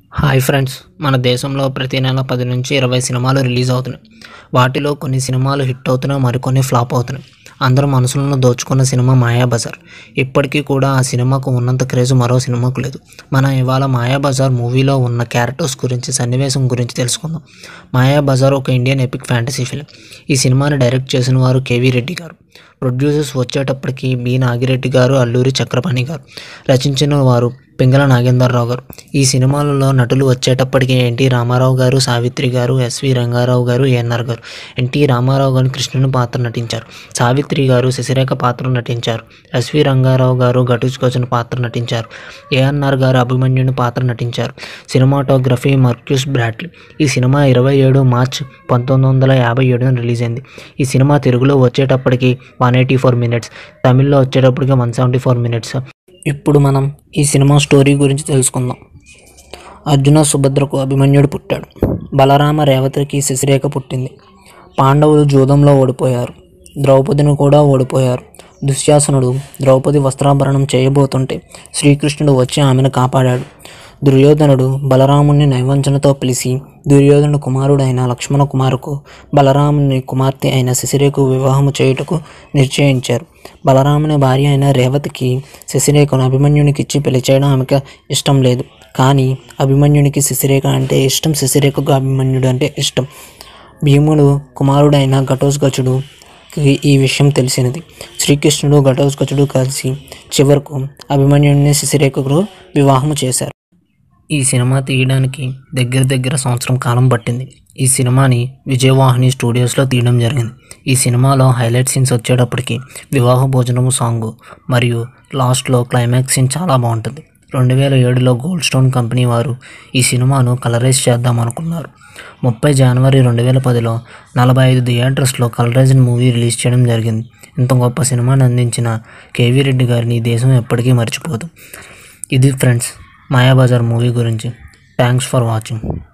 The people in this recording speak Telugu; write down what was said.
హాయ్ ఫ్రెండ్స్ మన దేశంలో ప్రతి నెల పది నుంచి ఇరవై సినిమాలు రిలీజ్ అవుతున్నాయి వాటిలో కొన్ని సినిమాలు హిట్ అవుతున్నాయి మరికొన్ని ఫ్లాప్ అవుతున్నాయి అందరు మనసులను దోచుకున్న సినిమా మాయాబజార్ ఇప్పటికీ కూడా ఆ సినిమాకు ఉన్నంత క్రేజ్ మరో సినిమాకు లేదు మనం ఇవాళ మాయాబజార్ మూవీలో ఉన్న క్యారెక్టర్స్ గురించి సన్నివేశం గురించి తెలుసుకుందాం మాయాబజార్ ఒక ఇండియన్ ఎపిక్ ఫ్యాంటసీ ఫిలిం ఈ సినిమాని డైరెక్ట్ చేసిన వారు కేవీ రెడ్డి గారు ప్రొడ్యూసర్స్ వచ్చేటప్పటికి బి నాగిరెడ్డి గారు అల్లూరి చక్రపాణి గారు రచించిన వారు పింగళ నాగేంద్రరావు గారు ఈ సినిమాలలో నటులు వచ్చేటప్పటికి ఎన్టీ రామారావు గారు సావిత్రి గారు ఎస్వి రంగారావు గారు ఏఎన్ఆర్ గారు ఎన్టీ రామారావు గారు కృష్ణుని పాత్ర నటించారు సావిత్రి గారు శశిరేఖ పాత్ర నటించారు ఎస్వి రంగారావు గారు ఘటుచుకొచ్చిన పాత్ర నటించారు ఏఎన్ఆర్ గారు అభిమన్యుని పాత్ర నటించారు సినిమాటోగ్రఫీ మర్క్యూస్ బ్రాడ్లీ ఈ సినిమా ఇరవై ఏడు మార్చ్ పంతొమ్మిది వందల యాభై ఏడున రిలీజ్ అయింది ఈ సినిమా తెలుగులో వచ్చేటప్పటికి వన్ ఎయిటీ ఫోర్ మినిట్స్ తమిళ్లో వచ్చేటప్పటికి వన్ సెవెంటీ ఫోర్ మినిట్స్ ఇప్పుడు మనం ఈ సినిమా స్టోరీ గురించి తెలుసుకుందాం అర్జున సుభద్రకు అభిమన్యుడు పుట్టాడు బలరామ రేవతికి శశిరేఖ పుట్టింది పాండవులు జూదంలో ఓడిపోయారు ద్రౌపదిని కూడా ఓడిపోయారు దుశ్శాసనుడు ద్రౌపది వస్త్రాభరణం చేయబోతుంటే శ్రీకృష్ణుడు వచ్చి ఆమెను కాపాడాడు దుర్యోధనుడు బలరాముని నైవంచనతో పిలిచి దుర్యోధనుడు కుమారుడైన లక్ష్మణ కుమారుకు బలరాముని కుమార్తె అయిన శశిరేఖకు వివాహము చేయుటకు నిశ్చయించారు బలరాముని భార్య అయిన రేవతికి శశిరేఖను అభిమన్యునికి ఇచ్చి పెళ్లి చేయడం ఆమెకు ఇష్టం లేదు కానీ అభిమన్యునికి శశిరేఖ అంటే ఇష్టం శశిరేఖకు అభిమన్యుడు అంటే ఇష్టం భీముడు కుమారుడైన ఘటోత్కచుడు ఈ విషయం తెలిసినది శ్రీకృష్ణుడు ఘటోత్కచుడు కలిసి చివరకు అభిమన్యుడిని శశిరేఖకు వివాహము చేశారు ఈ సినిమా తీయడానికి దగ్గర దగ్గర సంవత్సరం కాలం పట్టింది ఈ సినిమాని విజయవాహిని స్టూడియోస్లో తీయడం జరిగింది ఈ సినిమాలో హైలైట్ సీన్స్ వచ్చేటప్పటికి వివాహ భోజనము సాంగ్ మరియు లాస్ట్లో క్లైమాక్స్ సీన్ చాలా బాగుంటుంది రెండు వేల ఏడులో గోల్డ్ స్టోన్ కంపెనీ వారు ఈ సినిమాను కలరైజ్ చేద్దాం అనుకున్నారు ముప్పై జనవరి రెండు వేల పదిలో నలభై ఐదు థియేటర్స్లో కలరైజ్డ్ మూవీ రిలీజ్ చేయడం జరిగింది ఇంత గొప్ప సినిమాని అందించిన కేవీ రెడ్డి గారిని ఈ దేశం ఎప్పటికీ మర్చిపోదు ఇది ఫ్రెండ్స్ మాయాబజార్ మూవీ గురించి థ్యాంక్స్ ఫర్ వాచింగ్